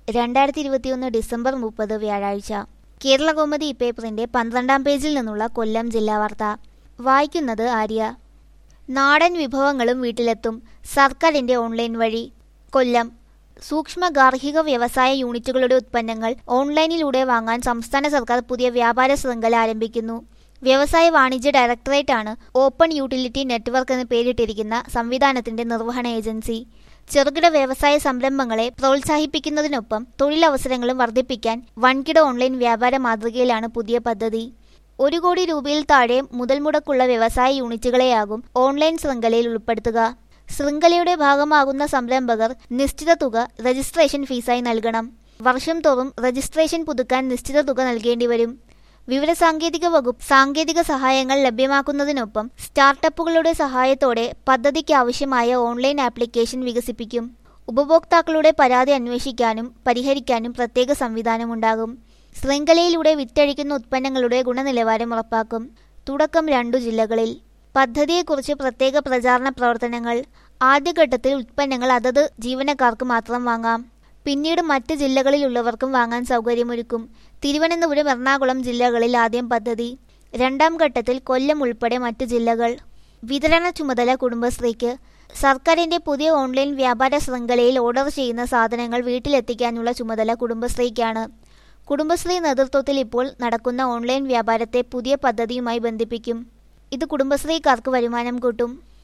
രണ്ടായിരത്തി ഇരുപത്തിയൊന്ന് ഡിസംബർ മുപ്പത് വ്യാഴാഴ്ച കേരളകൗമുദി പേപ്പറിന്റെ പന്ത്രണ്ടാം പേജിൽ നിന്നുള്ള കൊല്ലം ജില്ലാ വാർത്ത വായിക്കുന്നത് ആര്യ നാടൻ വിഭവങ്ങളും വീട്ടിലെത്തും സർക്കാരിന്റെ ഓൺലൈൻ വഴി കൊല്ലം സൂക്ഷ്മ ഗാർഹിക വ്യവസായ യൂണിറ്റുകളുടെ ഉത്പന്നങ്ങൾ ഓൺലൈനിലൂടെ വാങ്ങാൻ സംസ്ഥാന സർക്കാർ പുതിയ വ്യാപാര ശൃംഖല ആരംഭിക്കുന്നു വ്യവസായ വാണിജ്യ ഡയറക്ടറേറ്റാണ് ഓപ്പൺ യൂട്ടിലിറ്റി നെറ്റ്വർക്ക് എന്ന് പേരിട്ടിരിക്കുന്ന സംവിധാനത്തിന്റെ നിർവഹണ ഏജൻസി ചെറുകിട വ്യവസായ സംരംഭങ്ങളെ പ്രോത്സാഹിപ്പിക്കുന്നതിനൊപ്പം തൊഴിലവസരങ്ങളും വർദ്ധിപ്പിക്കാൻ വൻകിട ഓൺലൈൻ വ്യാപാര മാതൃകയിലാണ് പുതിയ പദ്ധതി ഒരു കോടി രൂപയിൽ താഴെ മുതൽ മുടക്കുള്ള വ്യവസായ യൂണിറ്റുകളെയാകും ഓൺലൈൻ ശൃംഖലയിൽ ഉൾപ്പെടുത്തുക ശൃംഖലയുടെ ഭാഗമാകുന്ന സംരംഭകർ നിശ്ചിത തുക രജിസ്ട്രേഷൻ ഫീസായി നൽകണം വർഷം തോറും രജിസ്ട്രേഷൻ പുതുക്കാൻ നിശ്ചിത തുക നൽകേണ്ടി വരും വിവരസാങ്കേതിക വകുപ്പ് സാങ്കേതിക സഹായങ്ങൾ ലഭ്യമാക്കുന്നതിനൊപ്പം സ്റ്റാർട്ടപ്പുകളുടെ സഹായത്തോടെ പദ്ധതിക്ക് ആവശ്യമായ ഓൺലൈൻ ആപ്ലിക്കേഷൻ വികസിപ്പിക്കും ഉപഭോക്താക്കളുടെ പരാതി അന്വേഷിക്കാനും പരിഹരിക്കാനും പ്രത്യേക സംവിധാനമുണ്ടാകും ശൃംഖലയിലൂടെ വിറ്റഴിക്കുന്ന ഉത്പന്നങ്ങളുടെ ഗുണനിലവാരം ഉറപ്പാക്കും തുടക്കം രണ്ടു ജില്ലകളിൽ പദ്ധതിയെക്കുറിച്ച് പ്രത്യേക പ്രചാരണ പ്രവർത്തനങ്ങൾ ആദ്യഘട്ടത്തിൽ ഉത്പന്നങ്ങൾ അതത് ജീവനക്കാർക്ക് മാത്രം വാങ്ങാം പിന്നീട് മറ്റ് ജില്ലകളിലുള്ളവർക്കും വാങ്ങാൻ സൗകര്യമൊരുക്കും തിരുവനന്തപുരം എറണാകുളം ജില്ലകളിൽ ആദ്യം പദ്ധതി രണ്ടാം ഘട്ടത്തിൽ കൊല്ലം ഉൾപ്പെടെ മറ്റ് ജില്ലകൾ വിതരണ ചുമതല കുടുംബശ്രീക്ക് സർക്കാരിന്റെ പുതിയ ഓൺലൈൻ വ്യാപാര ശൃംഖലയിൽ ഓർഡർ ചെയ്യുന്ന സാധനങ്ങൾ വീട്ടിലെത്തിക്കാനുള്ള ചുമതല കുടുംബശ്രീക്കാണ് കുടുംബശ്രീ നേതൃത്വത്തിൽ ഇപ്പോൾ നടക്കുന്ന ഓൺലൈൻ വ്യാപാരത്തെ പുതിയ പദ്ധതിയുമായി ബന്ധിപ്പിക്കും ഇത് കുടുംബശ്രീക്കാർക്ക് വരുമാനം കൂട്ടും